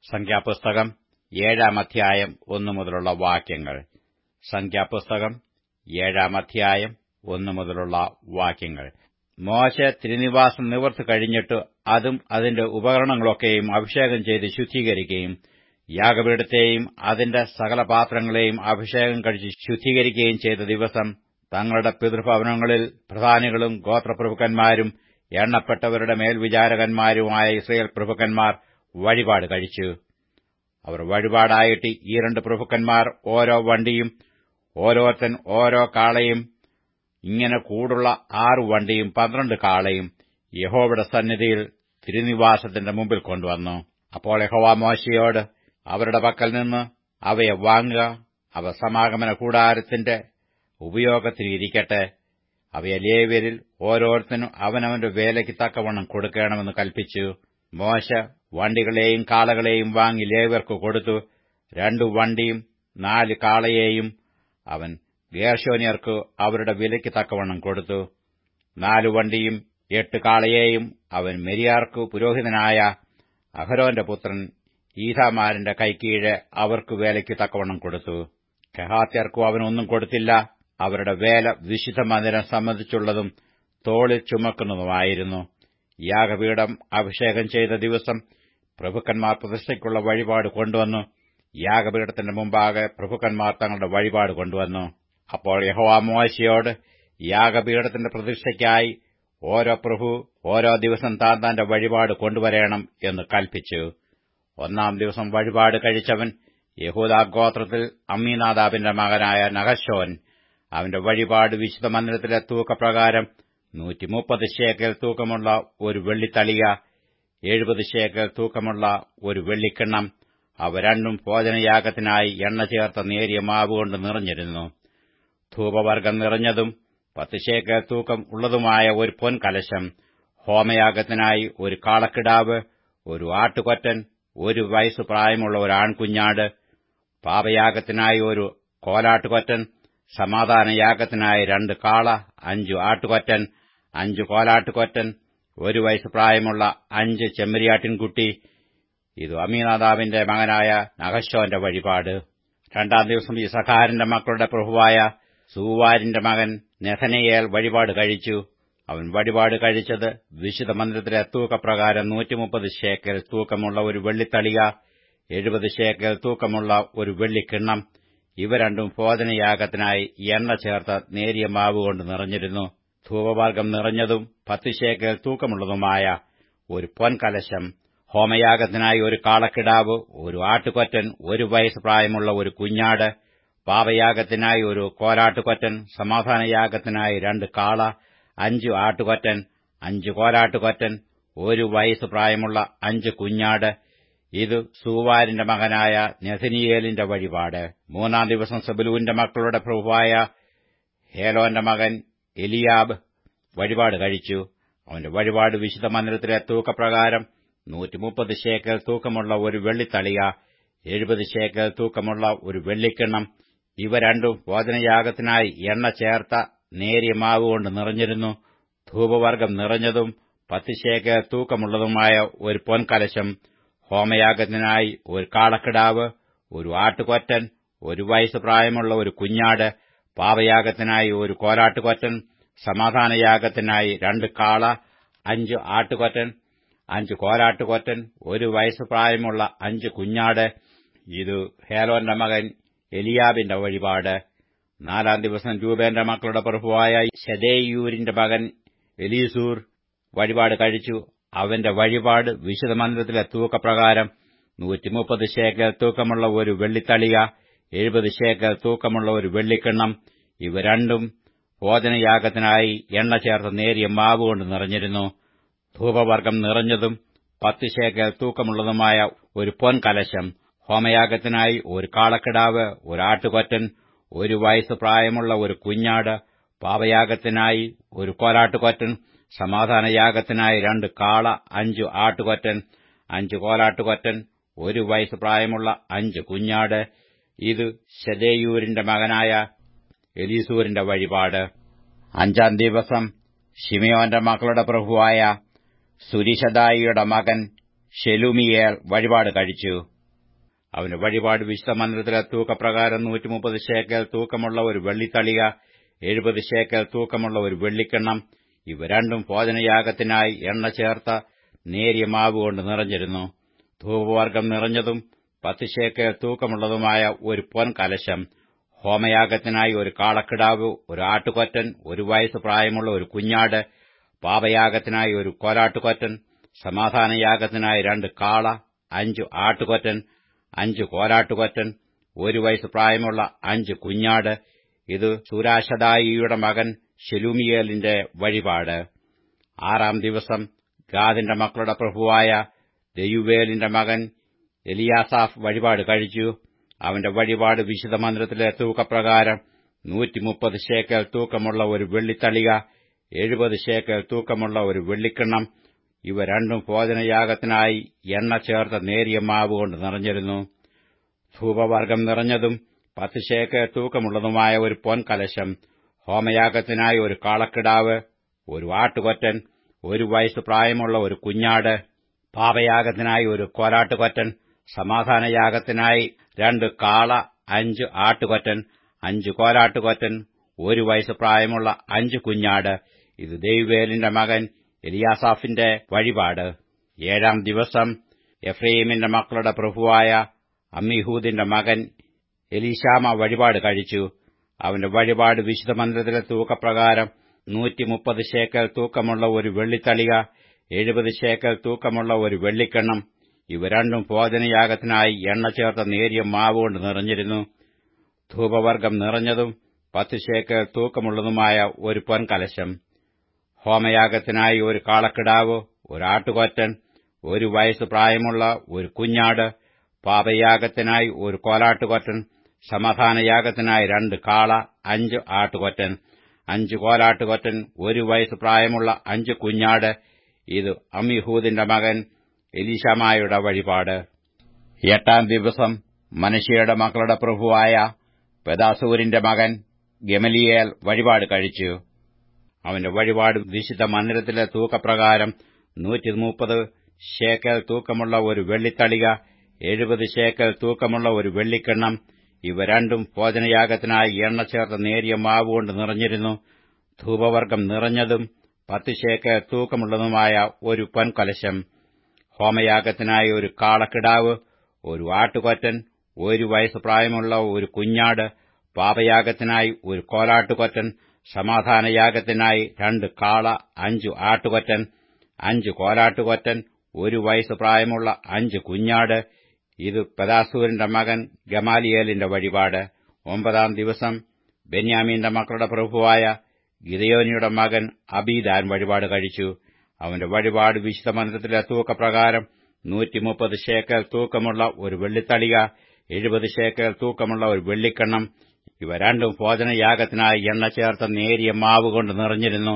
സംഖ്യാപുസ്തകം ഏഴാം അധ്യായം ഒന്നു മുതലുള്ള വാക്യങ്ങൾ സംഖ്യാപുസ്തകം ഏഴാം അധ്യായം ഒന്നു മുതലുള്ള വാക്യങ്ങൾ മോശ തിരുനിവാസം നിവർത്തി കഴിഞ്ഞിട്ട് അതും അതിന്റെ ഉപകരണങ്ങളൊക്കെയും അഭിഷേകം ചെയ്ത് ശുദ്ധീകരിക്കുകയും യാഗപീഠത്തെയും അതിന്റെ സകല പാത്രങ്ങളെയും അഭിഷേകം കഴിച്ച് ശുദ്ധീകരിക്കുകയും ചെയ്ത ദിവസം തങ്ങളുടെ പിതൃഭവനങ്ങളിൽ പ്രധാനികളും ഗോത്രപ്രഭുക്കന്മാരും എണ്ണപ്പെട്ടവരുടെ മേൽവിചാരകന്മാരുമായ ഇസ്രയേൽ പ്രഭുക്കന്മാർ വഴിപാട് കഴിച്ചു അവർ വഴിപാടായിട്ട് ഈ രണ്ട് പ്രഭുക്കന്മാർ ഓരോ വണ്ടിയും ഓരോരുത്തൻ ഓരോ കാളയും ഇങ്ങനെ കൂടുള്ള ആറു വണ്ടിയും പന്ത്രണ്ട് കാളയും യഹോവയുടെ സന്നിധിയിൽ തിരുനിവാസത്തിന്റെ മുമ്പിൽ കൊണ്ടുവന്നു അപ്പോൾ യഹോവ മോശയോട് അവരുടെ പക്കൽ നിന്ന് അവയെ വാങ്ങുക അവ സമാഗമന കൂടാരത്തിന്റെ ഉപയോഗത്തിലിരിക്കട്ടെ അവയെ ലേവ്യരിൽ ഓരോരുത്തനും അവനവന്റെ വേലയ്ക്ക് തക്കവണ്ണം കൊടുക്കണമെന്ന് കൽപ്പിച്ചു മോശ വണ്ടികളെയും കാളകളെയും വാങ്ങി ലേവ്യർക്ക് കൊടുത്തു രണ്ടു വണ്ടിയും നാല് കാളയെയും അവൻ ഗേർഷോനിയർക്ക് അവരുടെ വിലയ്ക്ക് തക്കവണ്ണം കൊടുത്തു നാലു വണ്ടിയും എട്ട് കാളയെയും അവൻ മെരിയാർക്ക് പുരോഹിതനായ അഹരോന്റെ പുത്രൻ ഈഥാമാരിന്റെ കൈക്കീഴ് അവർക്ക് വേലയ്ക്ക് തക്കവണ്ണം കൊടുത്തു കെഹാത്യർക്കും അവനൊന്നും കൊടുത്തില്ല അവരുടെ വേല വിശുദ്ധ മന്ദിരം സംബന്ധിച്ചുള്ളതും തോളിൽ ചുമക്കുന്നതുമായിരുന്നു യാഗപീഠം അഭിഷേകം ചെയ്ത ദിവസം പ്രഭുക്കന്മാർ പ്രതിഷ്ഠയ്ക്കുള്ള വഴിപാട് കൊണ്ടുവന്നു യാഗപീഠത്തിന്റെ മുമ്പാകെ പ്രഭുക്കന്മാർ തങ്ങളുടെ വഴിപാട് കൊണ്ടുവന്നു അപ്പോൾ യഹോവ മോശയോട് യാഗപീഠത്തിന്റെ പ്രതിഷ്ഠയ്ക്കായി ഓരോ പ്രഭു ഓരോ ദിവസം താൻ തന്റെ വഴിപാട് കൊണ്ടുവരേണം എന്ന് കൽപ്പിച്ചു ഒന്നാം ദിവസം വഴിപാട് കഴിച്ചവൻ യഹൂദാഗോത്രത്തിൽ അമ്മീനാദാബിന്റെ മകനായ നഹശോൻ അവന്റെ വഴിപാട് വിശുദ്ധ മന്ദിരത്തിലെ തൂക്കപ്രകാരം നൂറ്റിമുപ്പത് ശേക്കൽ തൂക്കമുള്ള ഒരു വെള്ളിത്തളിക എഴുപത് ശേക്കൽ തൂക്കമുള്ള ഒരു വെള്ളിക്കിണ്ണം അവ രണ്ടും ഭോജനയാഗത്തിനായി എണ്ണ ചേർത്ത നേരിയ മാവ് കൊണ്ട് നിറഞ്ഞിരുന്നു ധൂപവർഗം നിറഞ്ഞതും പത്ത് ശേക്കൽ തൂക്കം ഉള്ളതുമായ ഒരു പൊൻകലശം ഹോമയാഗത്തിനായി ഒരു കാളക്കിടാവ് ഒരു ആട്ടുകൊറ്റൻ ഒരു വയസ്സ് പ്രായമുള്ള ഒരു ആൺകുഞ്ഞാട് പാപയാഗത്തിനായി ഒരു കോലാട്ടുകൊറ്റൻ സമാധാനയാഗത്തിനായി രണ്ട് കാള അഞ്ചു ആട്ടുകൊറ്റൻ അഞ്ചു കോലാട്ടുകൊറ്റൻ ഒരു വയസ്സ് പ്രായമുള്ള അഞ്ച് ചെമ്മരിയാട്ടിൻകുട്ടി ഇത് അമീനാദാവിന്റെ മകനായ നഹശോന്റെ വഴിപാട് രണ്ടാം ദിവസം ഈ സഖാരിന്റെ മക്കളുടെ പ്രഭുവായ സൂവാരിന്റെ മകൻ നെഥനയേൽ വഴിപാട് കഴിച്ചു അവൻ വഴിപാട് കഴിച്ചത് വിശുദ്ധ മന്ദിരത്തിലെ തൂക്കപ്രകാരം നൂറ്റിമുപ്പത് ശേക്കൽ തൂക്കമുള്ള ഒരു വെള്ളിത്തളിക എഴുപത് ശേക്കൽ തൂക്കമുള്ള ഒരു വെള്ളിക്കിണ്ണം ഇവ രണ്ടും ഭോജനയാഗത്തിനായി എണ്ണ ചേർത്ത നേരിയ മാവ് കൊണ്ട് നിറഞ്ഞിരുന്നു ധൂപമാർഗം നിറഞ്ഞതും പത്ത് ശേക്കൽ തൂക്കമുള്ളതുമായ ഒരു പൊൻകലശം ഹോമയാഗത്തിനായി ഒരു കാളക്കിടാവ് ഒരു ആട്ടുകൊറ്റൻ ഒരു വയസ്സ് പ്രായമുള്ള ഒരു കുഞ്ഞാട് പാപയാഗത്തിനായി ഒരു കോലാട്ടുകൊറ്റൻ സമാധാനയാഗത്തിനായി രണ്ട് കാള അഞ്ചു ആട്ടുകൊറ്റൻ അഞ്ചു കോലാട്ടുകൊറ്റൻ ഒരു വയസ്സ് പ്രായമുള്ള അഞ്ച് കുഞ്ഞാട് ഇത് സൂവാരിന്റെ മകനായ നെഥനിയേലിന്റെ വഴിപാട് മൂന്നാം ദിവസം സബുലുവിന്റെ മക്കളുടെ പ്രഭുവായ ഹേലോന്റെ മകൻ എലിയാബ് വഴിപാട് കഴിച്ചു അവന്റെ വഴിപാട് വിശുദ്ധ മന്ദിരത്തിലെ തൂക്കപ്രകാരം നൂറ്റിമുപ്പത് ശേക്കൽ തൂക്കമുള്ള ഒരു വെള്ളിത്തളിക എഴുപത് ശേക്കൽ തൂക്കമുള്ള ഒരു വെള്ളിക്കിണ്ണം ഇവ രണ്ടും ഭോജനയാഗത്തിനായി എണ്ണ ചേർത്ത നേരിയ മാവ് കൊണ്ട് നിറഞ്ഞിരുന്നു ധൂപവർഗം നിറഞ്ഞതും പത്ത് ശേക്കൽ തൂക്കമുള്ളതുമായ ഒരു പൊൻകലശം ഹോമയാഗത്തിനായി ഒരു കാളക്കിടാവ് ഒരു ആട്ടുകൊറ്റൻ ഒരു വയസ്സ് പ്രായമുള്ള ഒരു കുഞ്ഞാട് പാപയാഗത്തിനായി ഒരു കോലാട്ടുകൊറ്റൻ സമാധാനയാഗത്തിനായി രണ്ട് കാള അഞ്ച് ആട്ടുകൊറ്റൻ അഞ്ച് കോലാട്ടുകൊറ്റൻ ഒരു വയസ്സ് പ്രായമുള്ള അഞ്ച് കുഞ്ഞാട് ഇത് ഹേലോന്റെ മകൻ എലിയാബിന്റെ വഴിപാട് നാലാം ദിവസം രൂപേന്റെ മക്കളുടെ പ്രഭുവായ ശദേയൂരിന്റെ മകൻ എലീസൂർ വഴിപാട് കഴിച്ചു അവന്റെ വഴിപാട് വിശുദ്ധ മന്ദിരത്തിലെ തൂക്കപ്രകാരം നൂറ്റിമുപ്പത് ശേക്കൽ തൂക്കമുള്ള ഒരു വെള്ളിത്തളിക എഴുപത് ശേക്കൽ തൂക്കമുള്ള ഒരു വെള്ളിക്കിണ്ണം ഇവ രണ്ടും ഭോജനയാഗത്തിനായി എണ്ണ ചേർത്ത നേരിയ മാവ് കൊണ്ട് നിറഞ്ഞിരുന്നു ധൂപവർഗം നിറഞ്ഞതും പത്ത് ശേക്കൽ തൂക്കമുള്ളതുമായ ഒരു പൊൻകലശം ഹോമയാഗത്തിനായി ഒരു കാളക്കിടാവ് ഒരു ആട്ടുകൊറ്റൻ ഒരു വയസ്സ് പ്രായമുള്ള ഒരു കുഞ്ഞാട് പാപയാഗത്തിനായി ഒരു കോലാട്ടുകൊറ്റൻ സമാധാനയാഗത്തിനായി രണ്ട് കാള അഞ്ചു ആട്ടുകൊറ്റൻ അഞ്ചു കോലാട്ടുകൊറ്റൻ ഒരു വയസ്സ് പ്രായമുള്ള അഞ്ച് കുഞ്ഞാട് ഇത് ശദേയൂരിന്റെ മകനായ എലീസൂരിന്റെ വഴിപാട് അഞ്ചാം ദിവസം ഷിമയോന്റെ മക്കളുടെ പ്രഭുവായ സുരിശദായിയുടെ മകൻ ഷെലുമിയേൽ വഴിപാട് കഴിച്ചു അവന്റെ വഴിപാട് വിശുദ്ധ മന്ദിരത്തിലെ തൂക്കപ്രകാരം നൂറ്റിമുപ്പത് ഷേക്കൽ തൂക്കമുള്ള ഒരു വെള്ളിത്തളിക എഴുപത് ഷേക്കൽ തൂക്കമുള്ള ഒരു വെള്ളിക്കിണ്ണം ഇവ രണ്ടും ഭോജനയാഗത്തിനായി എണ്ണ ചേർത്ത നേരിയ മാവ് കൊണ്ട് നിറഞ്ഞിരുന്നു ധൂപവർഗം നിറഞ്ഞതും പത്ത് ഷേക്കൽ തൂക്കമുള്ളതുമായ ഒരു പൊൻ കലശം ഹോമയാഗത്തിനായി ഒരു കാളക്കിടാവ് ഒരു ആട്ടുകൊറ്റൻ ഒരു വയസ്സ് പ്രായമുള്ള ഒരു കുഞ്ഞാട് പാപയാഗത്തിനായി ഒരു കോലാട്ടുകൊറ്റൻ സമാധാനയാഗത്തിനായി രണ്ട് കാള അഞ്ചു ആട്ടുകൊറ്റൻ അഞ്ച് കോലാട്ടുകൊറ്റൻ ഒരു വയസ്സ് പ്രായമുള്ള അഞ്ച് കുഞ്ഞാട് ഇത് സുരാശദായിയുടെ മകൻ ഷെലൂമിയേലിന്റെ വഴിപാട് ആറാം ദിവസം ഗാദിന്റെ മക്കളുടെ പ്രഭുവായ ദയുവേലിന്റെ മകൻ എലിയാസാഫ് വഴിപാട് കഴിച്ചു അവന്റെ വഴിപാട് വിശുദ്ധ മന്ദിരത്തിലെ തൂക്കപ്രകാരം നൂറ്റിമുപ്പത് ശേക്കൽ തൂക്കമുള്ള ഒരു വെള്ളിത്തളിക എഴുപത് ശേക്കൽ തൂക്കമുള്ള ഒരു വെള്ളിക്കിണ്ണം ഇവ രണ്ടും ഭോജനയാഗത്തിനായി എണ്ണ ചേർത്ത നേരിയ മാവ് കൊണ്ട് നിറഞ്ഞിരുന്നു ധൂപവർഗം നിറഞ്ഞതും പത്ത് ശേക്കൽ തൂക്കമുള്ളതുമായ ഒരു പൊൻകലശം ഹോമയാഗത്തിനായി ഒരു കാളക്കിടാവ് ഒരു ആട്ടുകൊറ്റൻ ഒരു വയസ്സ് പ്രായമുള്ള ഒരു കുഞ്ഞാട് പാപയാഗത്തിനായി ഒരു കോലാട്ടുകൊറ്റൻ സമാധാനയാഗത്തിനായി രണ്ട് കാള അഞ്ച് ആട്ടുകൊറ്റൻ അഞ്ച് കോലാട്ടുകൊറ്റൻ ഒരു വയസ്സ് പ്രായമുള്ള അഞ്ച് കുഞ്ഞാട് ഇത് ദൈവേലിന്റെ മകൻ എലിയാസാഫിന്റെ വഴിപാട് ഏഴാം ദിവസം എഫ്രൈമിന്റെ മക്കളുടെ പ്രഭുവായ അമ്മിഹൂദിന്റെ മകൻ എലീശാമ വഴിപാട് കഴിച്ചു അവന്റെ വഴിപാട് വിശുദ്ധ മന്ദിരത്തിലെ തൂക്കപ്രകാരം നൂറ്റിമുപ്പത് ശേക്കൽ തൂക്കമുള്ള ഒരു വെള്ളിത്തളിക എഴുപത് ശേക്കൽ തൂക്കമുള്ള ഒരു വെള്ളിക്കെണ്ണം ഇവ രണ്ടും ഭോജനയാഗത്തിനായി എണ്ണ ചേർത്ത നേരിയ മാവ് കൊണ്ട് നിറഞ്ഞിരുന്നു ധൂപവർഗം നിറഞ്ഞതും പത്ത് ശേക്കൽ തൂക്കമുള്ളതുമായ ഒരു പൊൻകലശം ഹോമയാഗത്തിനായി ഒരു കാളക്കിടാവ് ഒരു ആട്ടുകൊറ്റൻ ഒരു വയസ്സ് പ്രായമുള്ള ഒരു കുഞ്ഞാട് പാപയാഗത്തിനായി ഒരു കോലാട്ടുകൊറ്റൻ സമാധാനയാഗത്തിനായി രണ്ട് കാള അഞ്ച് ആട്ടുകൊറ്റൻ അഞ്ച് കോലാട്ടുകൊറ്റൻ ഒരു വയസ്സ് പ്രായമുള്ള അഞ്ച് കുഞ്ഞാട് ഇത് അമിഹൂദിന്റെ മകൻ എലീശമായുടെ വഴിപാട് എട്ടാം ദിവസം മനുഷ്യയുടെ മക്കളുടെ പ്രഭുവായ പെദാസൂരിന്റെ മകൻ ഗമലിയേൽ വഴിപാട് കഴിച്ചു അവന്റെ വഴിപാട് വിശുദ്ധ മന്ദിരത്തിലെ തൂക്കപ്രകാരം നൂറ്റി മുപ്പത് ഷേക്കൽ തൂക്കമുള്ള ഒരു വെള്ളിത്തളിക എഴുപത് ഷേക്കൽ തൂക്കമുള്ള ഒരു വെള്ളിക്കെണ്ണം ഇവ രണ്ടും ഭോജനയാഗത്തിനായി എണ്ണ ചേർത്ത നേരിയ മാവ് കൊണ്ട് നിറഞ്ഞിരുന്നു ധൂപവർഗം നിറഞ്ഞതും പത്ത് ഷേക്കൽ തൂക്കമുള്ളതുമായ ഒരു പൊൻകലശം ഹോമയാഗത്തിനായി ഒരു കാളക്കിടാവ് ഒരു ആട്ടുകൊറ്റൻ ഒരു വയസ്സ് പ്രായമുള്ള ഒരു കുഞ്ഞാട് പാപയാഗത്തിനായി ഒരു കോലാട്ടുകൊറ്റൻ സമാധാനയാഗത്തിനായി രണ്ട് കാള അഞ്ചു ആട്ടുകൊറ്റൻ അഞ്ച് കോലാട്ടുകൊറ്റൻ ഒരു വയസ്സ് പ്രായമുള്ള അഞ്ച് കുഞ്ഞാട് ഇത് പെദാസൂരിന്റെ മകൻ ഗമാലിയേലിന്റെ വഴിപാട് ഒമ്പതാം ദിവസം ബെന്യാമീന്റെ മക്കളുടെ പ്രഭുവായ ഗിതയോനിയുടെ മകൻ അബീദാൻ വഴിപാട് കഴിച്ചു അവന്റെ വഴിപാട് വിശുദ്ധ മന്ദിരത്തിലെ തൂക്കപ്രകാരം നൂറ്റിമുപ്പത് ശേക്കൽ തൂക്കമുള്ള ഒരു വെള്ളിത്തളിക എഴുപത് ശേക്കൽ തൂക്കമുള്ള ഒരു വെള്ളിക്കെണ്ണം ഇവ രണ്ടും ഭോജനയാഗത്തിനായി എണ്ണ ചേർത്ത നേരിയ മാവ് കൊണ്ട് നിറഞ്ഞിരുന്നു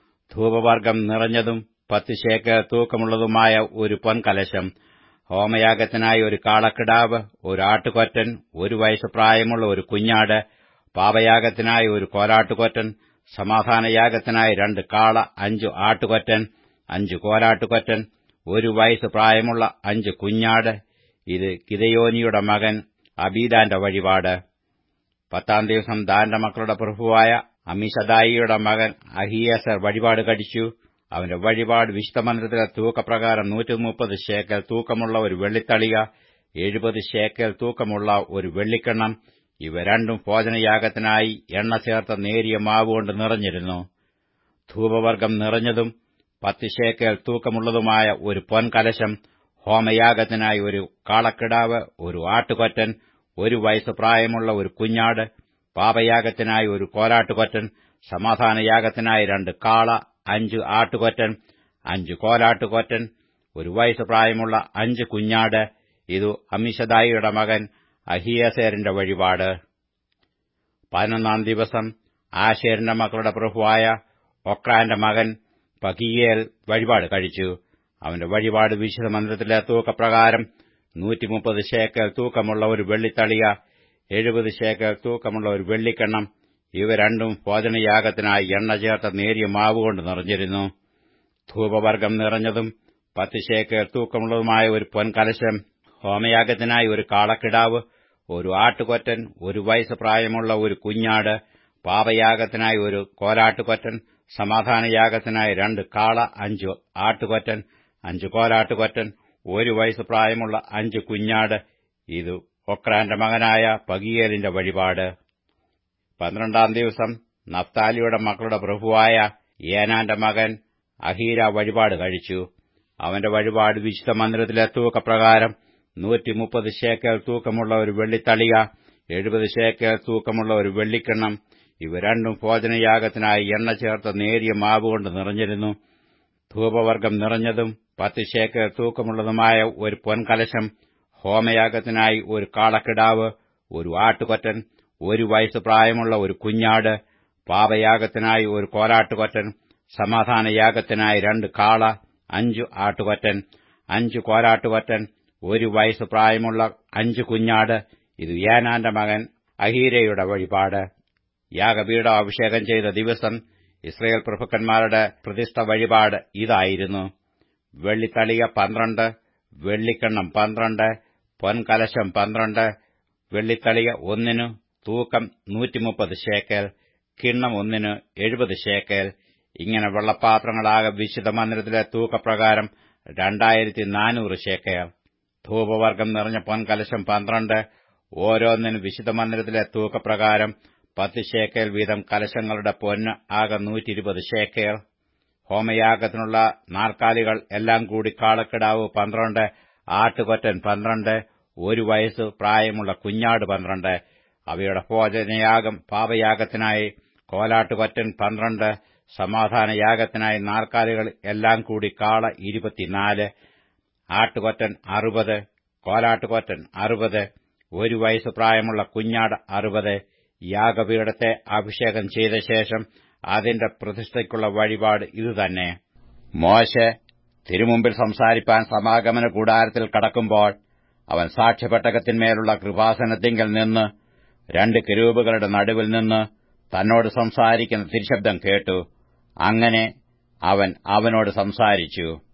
ധൂപവർഗം നിറഞ്ഞതും പത്ത് ശേക്കൽ തൂക്കമുള്ളതുമായ ഒരു പൊൻകലശം ഹോമയാഗത്തിനായി ഒരു കാളക്കിടാവ് ഒരു ആട്ടുകൊറ്റൻ ഒരു വയസ്സ് പ്രായമുള്ള ഒരു കുഞ്ഞാട് പാപയാഗത്തിനായി ഒരു കോലാട്ടുകൊറ്റൻ സമാധാനയാഗത്തിനായി രണ്ട് കാള അഞ്ചു ആട്ടുകൊറ്റൻ അഞ്ചു കോലാട്ടുകൊറ്റൻ ഒരു വയസ്സ് പ്രായമുള്ള അഞ്ച് കുഞ്ഞാട് ഇത് കിതയോനിയുടെ മകൻ അബീദാന്റെ വഴിപാട് പത്താം ദിവസം ദാന്റെ മക്കളുടെ പ്രഭുവായ അമിഷദായിയുടെ മകൻ അഹിയേസർ വഴിപാട് കഴിച്ചു അവന്റെ വഴിപാട് വിശുദ്ധമന്ദിരത്തിലെ തൂക്കപ്രകാരം നൂറ്റിമുപ്പത് ശേക്കൽ തൂക്കമുള്ള ഒരു വെള്ളിത്തളിക എഴുപത് ശേക്കൽ തൂക്കമുള്ള ഒരു വെള്ളിക്കെണ്ണം ഇവ രണ്ടും ഭോജനയാഗത്തിനായി എണ്ണ ചേർത്ത നേരിയ മാവ് കൊണ്ട് നിറഞ്ഞിരുന്നു ധൂപവർഗം നിറഞ്ഞതും പത്ത് ശേക്കൽ തൂക്കമുള്ളതുമായ ഒരു പൊൻകലശം ഹോമയാഗത്തിനായി ഒരു കാളക്കിടാവ് ഒരു ആട്ടുകൊറ്റൻ ഒരു വയസ്സ് പ്രായമുള്ള ഒരു കുഞ്ഞാട് പാപയാഗത്തിനായി ഒരു കോലാട്ടുകൊറ്റൻ സമാധാനയാഗത്തിനായി രണ്ട് കാള അഞ്ച് ആട്ടുകൊറ്റൻ അഞ്ച് കോലാട്ടുകൊറ്റൻ ഒരു വയസ്സ് പ്രായമുള്ള അഞ്ച് കുഞ്ഞാട് ഇതു അമിഷദായിയുടെ മകൻ അഹിയസേറിന്റെ വഴിപാട് പതിനൊന്നാം ദിവസം ആശേരിന്റെ മക്കളുടെ പ്രഭുവായ ഒക്രാന്റെ മകൻ പകിയേൽ വഴിപാട് കഴിച്ചു അവന്റെ വഴിപാട് വിശുദ്ധ മന്ദിരത്തിലെ തൂക്കപ്രകാരം നൂറ്റിമുപ്പത് ശേക്കൽ തൂക്കമുള്ള ഒരു വെള്ളിത്തളിക എഴുപത് ശേക്കൽ തൂക്കമുള്ള ഒരു വെള്ളിക്കെണ്ണം ഇവ രണ്ടും ഭോജനയാഗത്തിനായി എണ്ണ ചേർത്ത നേരിയ മാവ് കൊണ്ട് നിറഞ്ഞിരുന്നു ധൂപവർഗം നിറഞ്ഞതും പത്ത് ശേക്കൽ തൂക്കമുള്ളതുമായ ഒരു പൊൻകലശം ഹോമയാഗത്തിനായി ഒരു കാളക്കിടാവ് ഒരു ആട്ടുകൊറ്റൻ ഒരു വയസ്സ് പ്രായമുള്ള ഒരു കുഞ്ഞാട് പാപയാഗത്തിനായി ഒരു കോലാട്ടുകൊറ്റൻ സമാധാനയാഗത്തിനായി രണ്ട് കാള അഞ്ച് ആട്ടുകൊറ്റൻ അഞ്ച് കോലാട്ടുകൊറ്റൻ ഒരു വയസ്സ് പ്രായമുള്ള അഞ്ച് കുഞ്ഞാട് ഇത് ഒക്രാന്റെ മകനായ പകിയേലിന്റെ വഴിപാട് പന്ത്രണ്ടാം ദിവസം നഫ്താലിയുടെ മക്കളുടെ പ്രഭുവായ ഏനാന്റെ മകൻ അഹീര വഴിപാട് കഴിച്ചു അവന്റെ വഴിപാട് വിശുദ്ധ മന്ദിരത്തിലെ തൂക്കപ്രകാരം നൂറ്റിമുപ്പത് ശേക്കൽ തൂക്കമുള്ള ഒരു വെള്ളിത്തളിക എഴുപത് ശേക്കൽ തൂക്കമുള്ള ഒരു വെള്ളിക്കിണ്ണം ഇവ രണ്ടും ഭോജനയാഗത്തിനായി എണ്ണ ചേർത്ത നേരിയ മാവ് കൊണ്ട് നിറഞ്ഞിരുന്നു ധൂപവർഗം നിറഞ്ഞതും പത്ത് ശേക്കൽ തൂക്കമുള്ളതുമായ ഒരു പൊൻകലശം ഹോമയാഗത്തിനായി ഒരു കാളക്കിടാവ് ഒരു ആട്ടുകൊറ്റൻ ഒരു വയസ്സ് പ്രായമുള്ള ഒരു കുഞ്ഞാട് പാപയാഗത്തിനായി ഒരു കോലാട്ടുകൊറ്റൻ സമാധാനയാഗത്തിനായി രണ്ട് കാള അഞ്ചു ആട്ടുകൊറ്റൻ അഞ്ചു കോലാട്ടുകൊറ്റൻ ഒരു വയസ്സ് പ്രായമുള്ള അഞ്ചു കുഞ്ഞാട് ഇത് യാനാന്റെ മകൻ അഹീരയുടെ വഴിപാട് യാഗപീഠം അഭിഷേകം ചെയ്ത ദിവസം ഇസ്രയേൽ പ്രഭുക്കന്മാരുടെ പ്രതിഷ്ഠ വഴിപാട് ഇതായിരുന്നു വെള്ളിത്തളിക പന്ത്രണ്ട് വെള്ളിക്കണ്ണം പന്ത്രണ്ട് പൊൻകലശം പന്ത്രണ്ട് വെള്ളിത്തളിക ഒന്നിനു തൂക്കം നൂറ്റിമുപ്പത് ശേക്കൽ കിണ്ണം ഒന്നിന് എഴുപത് ശേക്കൽ ഇങ്ങനെ വെള്ളപ്പാത്രങ്ങളാകെ വിശുദ്ധ മന്ദിരത്തിലെ തൂക്കപ്രകാരം രണ്ടായിരത്തി നാനൂറ് ശേക്കൽ ധൂപവർഗം നിറഞ്ഞ പൊൻകലശം പന്ത്രണ്ട് ഓരോന്നിനും വിശുദ്ധ മന്ദിരത്തിലെ തൂക്കപ്രകാരം പത്ത് ശേക്കൽ വീതം കലശങ്ങളുടെ പൊന്ന് ആകെ നൂറ്റിരുപത് ശേക്കൽ ഹോമയാഗത്തിനുള്ള നാൽക്കാലികൾ എല്ലാം കൂടി കാളക്കിടാവ് പന്ത്രണ്ട് ആട്ടുകൊറ്റൻ പന്ത്രണ്ട് ഒരു വയസ്സ് പ്രായമുള്ള കുഞ്ഞാട് പന്ത്രണ്ട് അവയുടെ ഭോജനയാഗം പാപയാഗത്തിനായി കോലാട്ടുകൊറ്റൻ പന്ത്രണ്ട് സമാധാനയാഗത്തിനായി നാൽക്കാലികൾ എല്ലാം കൂടി കാള ഇരുപത്തിനാല് ആട്ടുകൊറ്റൻ അറുപത് കോലാട്ടുകൊറ്റൻ അറുപത് ഒരു വയസ്സ് പ്രായമുള്ള കുഞ്ഞാട് അറുപത് യാഗപീഠത്തെ അഭിഷേകം ചെയ്ത ശേഷം അതിന്റെ പ്രതിഷ്ഠയ്ക്കുള്ള വഴിപാട് ഇതുതന്നെ മോശെ തിരുമുമ്പിൽ സംസാരിപ്പാൻ സമാഗമന കൂടാരത്തിൽ കടക്കുമ്പോൾ അവൻ സാക്ഷ്യപ്പെട്ടകത്തിന്മേലുള്ള കൃപാസനത്തിങ്കൽ നിന്ന് രണ്ട് കിരൂപുകളുടെ നടുവിൽ നിന്ന് തന്നോട് സംസാരിക്കുന്ന തിരുശബ്ദം കേട്ടു അങ്ങനെ അവൻ അവനോട് സംസാരിച്ചു